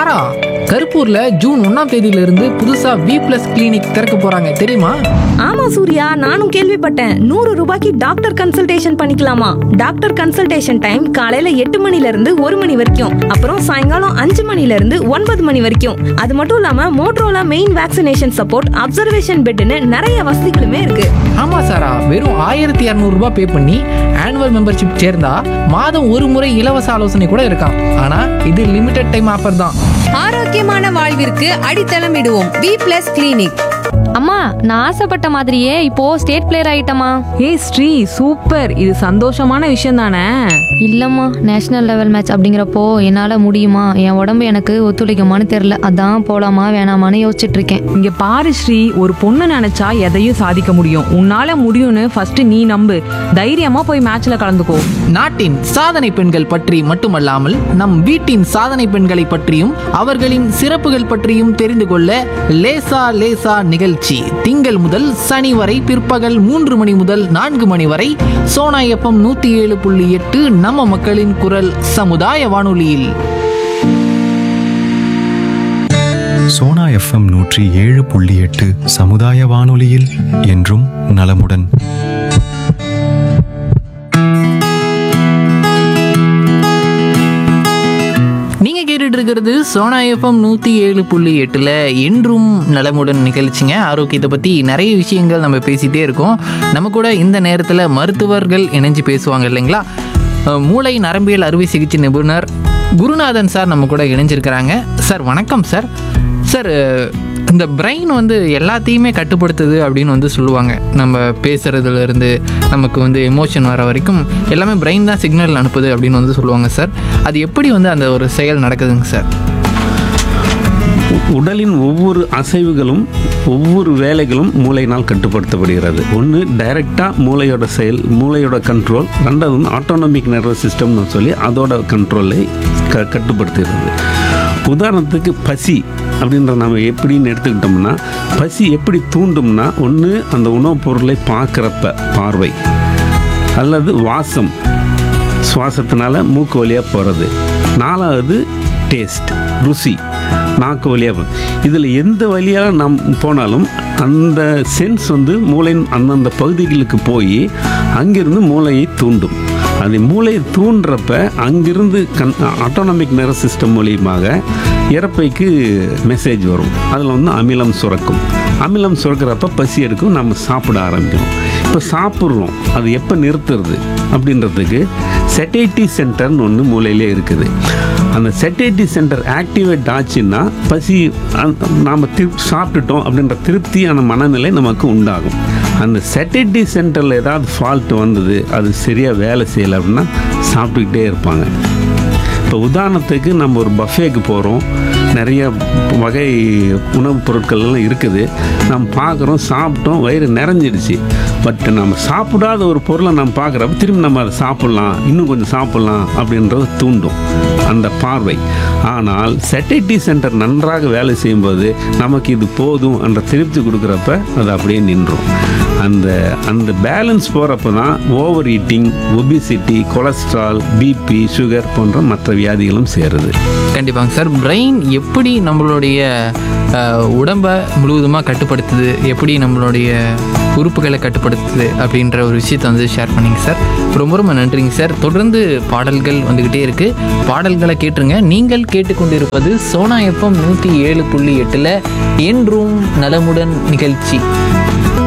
சாரா கருப்பூர்ல June ஒன்னாம் தேதியில இருந்து புதுசா வி பிளஸ் கிளினிக் திறக்க போறாங்க தெரியுமா ஆமா சூர்யா நானும் கேள்விப்பட்டேன் நூறு ரூபாய்க்கு டாக்டர் கன்சல்டேஷன் பண்ணிக்கலாமா டாக்டர் கன்சல்டேஷன் டைம் காலையில எட்டு மணில இருந்து ஒரு மணி வரைக்கும் அப்புறம் சாயங்காலம் அஞ்சு மணில இருந்து ஒன்பது மணி வரைக்கும் அது மட்டும் இல்லாம Motorola main vaccination support observation பெட்னு நிறைய வசதிகளுமே இருக்கு ஆமா சாரா வெறும் ஆயிரத்தி இரநூறுபா பே பண்ணி ஆனுவல் மெம்பர்ஷிப் சேர்ந்தா மாதம் ஒரு முறை இலவச ஆலோசனை கூட இருக்காம் ஆனா இது லிமிடெட் டைம் ஆஃபர் தான் ஆரோக்கியமான வாழ்விற்கு அடித்தளம் இடுவோம் வி பிளஸ் கிளினிக் அம்மா நான் ஆசைப்பட்ட மாதிரியே இப்போ ஸ்டேட் பிளேயர் ஆயிட்டமா ஏய் ஸ்ரீ சூப்பர் இது சந்தோஷமான விஷயம் தானே இல்லம்மா நேஷனல் லெவல் மேட்ச் அப்படிங்கிறப்போ என்னால முடியுமா என் உடம்பு எனக்கு ஒத்துழைக்குமான்னு தெரியல அதான் போலாமா வேணாமான்னு யோசிச்சுட்டு இருக்கேன் இங்க பாரு ஸ்ரீ ஒரு பொண்ணு நினைச்சா எதையும் சாதிக்க முடியும் உன்னால முடியும்னு ஃபர்ஸ்ட் நீ நம்பு தைரியமா போய் மேட்ச்ல கலந்துக்கோ நாட்டின் சாதனை பெண்கள் பற்றி மட்டுமல்லாமல் நம் வீட்டின் சாதனை பெண்களை பற்றியும் அவர்களின் சிறப்புகள் பற்றியும் தெரிந்து கொள்ள லேசா லேசா நிகழ்ச்சி திங்கள் முதல் சனி வரை பிற்பகல் மூன்று மணி முதல் நான்கு மணி வரை சோனா எஃப்எம் நூத்தி ஏழு புள்ளி எட்டு நம்ம மக்களின் குரல் சமுதாய வானொலியில் சோனா எஃப்எம் நூற்றி ஏழு புள்ளி எட்டு சமுதாய வானொலியில் என்றும் நலமுடன் நீங்க கேட்டுட்டு இருக்கிறது சோனா எஃப்எம் நூத்தி ஏழு புள்ளி எட்டுல என்றும் நலமுடன் நிகழ்ச்சிங்க ஆரோக்கியத்தை பத்தி நிறைய விஷயங்கள் நம்ம பேசிட்டே இருக்கோம் நம்ம கூட இந்த நேரத்துல மருத்துவர்கள் இணைஞ்சு பேசுவாங்க இல்லைங்களா அஹ், மூளை நரம்பியல் அறுவை சிகிச்சை நிபுணர் குருநாதன் சார் நம்ம கூட இணைஞ்சிருக்கிறாங்க சார் வணக்கம் சார் சார் அஹ், இந்த பிரெயின் வந்து எல்லாத்தையுமே கட்டுப்படுத்துது அப்படின்னு வந்து சொல்லுவாங்க நம்ம பேசுறதுல இருந்து நமக்கு வந்து எமோஷன் வர வரைக்கும் எல்லாமே பிரெயின் தான் சிக்னல் அனுப்புது அப்படின்னு வந்து சொல்லுவாங்க சார் அது எப்படி வந்து அந்த ஒரு செயல் நடக்குதுங்க சார் உடலின் ஒவ்வொரு அசைவுகளும் ஒவ்வொரு வேலைகளும் மூளையினால் கட்டுப்படுத்தப்படுகிறது ஒன்று டைரெக்டாக மூளையோட செயல் மூளையோட கண்ட்ரோல் ரெண்டாவது வந்து ஆட்டோனமிக் நர்வஸ் சிஸ்டம்னு சொல்லி அதோட கண்ட்ரோலை க கட்டுப்படுத்துகிறது உதாரணத்துக்கு பசி அப்படின்ற நம்ம எப்படின்னு எடுத்துக்கிட்டோம்னா பசி எப்படி தூண்டும்னா ஒன்று அந்த உணவுப் பொருளை பார்க்குறப்ப பார்வை அல்லது வாசம் சுவாசத்தினால மூக்கு வழியாக போகிறது நாலாவது டேஸ்ட் ருசி நாக்கு வழியாக இதில் எந்த வழியாக நாம் போனாலும் அந்த சென்ஸ் வந்து மூளையின் அந்தந்த பகுதிகளுக்கு போய் அங்கிருந்து மூளையை தூண்டும் அது மூளையை தூண்டுறப்ப அங்கிருந்து கண் ஆட்டோனமிக் நர்வஸ் சிஸ்டம் மூலியமாக இறப்பைக்கு மெசேஜ் வரும் அதில் வந்து அமிலம் சுரக்கும் அமிலம் சுரக்கிறப்ப பசி எடுக்கும் நம்ம சாப்பிட ஆரம்பிக்கிறோம் இப்போ சாப்பிட்றோம் அது எப்போ நிறுத்துறது அப்படின்றதுக்கு செட்டேட்டி சென்டர்னு ஒன்று மூளையிலே இருக்குது அந்த செட்டேட்டி சென்டர் ஆக்டிவேட் ஆச்சுன்னா பசி நாம் திருப் சாப்பிட்டுட்டோம் அப்படின்ற திருப்தியான மனநிலை நமக்கு உண்டாகும் அந்த செட்டேட்டி சென்டரில் ஏதாவது ஃபால்ட் வந்தது அது சரியாக வேலை செய்யலை அப்படின்னா சாப்பிட்டுக்கிட்டே இருப்பாங்க இப்போ உதாரணத்துக்கு நம்ம ஒரு பஃபேக்கு போகிறோம் நிறைய வகை உணவுப் பொருட்கள்லாம் இருக்குது நம்ம பார்க்குறோம் சாப்பிட்டோம் வயிறு நிறைஞ்சிடுச்சு பட் நம்ம சாப்பிடாத ஒரு பொருளை நம்ம பார்க்குறப்ப திரும்பி நம்ம அதை சாப்பிட்லாம் இன்னும் கொஞ்சம் சாப்பிட்லாம் அப்படின்றது தூண்டும் அந்த பார்வை ஆனால் செட்டேட்டி சென்டர் நன்றாக வேலை செய்யும்போது நமக்கு இது போதும் என்ற திருப்தி கொடுக்குறப்ப அது அப்படியே நின்றும் அந்த அந்த பேலன்ஸ் போகிறப்ப தான் over eating obesity cholesterol BP sugar போன்ற மற்ற வியாதிகளும் சேருது கண்டிப்பாங்க சார் பிரெயின் எப்படி நம்மளுடைய அஹ், உடம்பை முழுவதுமாக கட்டுப்படுத்துது எப்படி நம்மளுடைய உறுப்புகளை கட்டுப்படுத்துது அப்படின்ற ஒரு விஷயத்தை வந்து ஷேர் பண்ணிங்க சார் ரொம்ப ரொம்ப நன்றிங்க சார் தொடர்ந்து பாடல்கள் வந்துக்கிட்டே இருக்குது பாடல்களை கேட்டுருங்க நீங்கள் கேட்டுக்கொண்டிருப்பது சோனா எஃப்எம் நூற்றி ஏழு புள்ளி எட்டில் என்றும் நலமுடன் நிகழ்ச்சி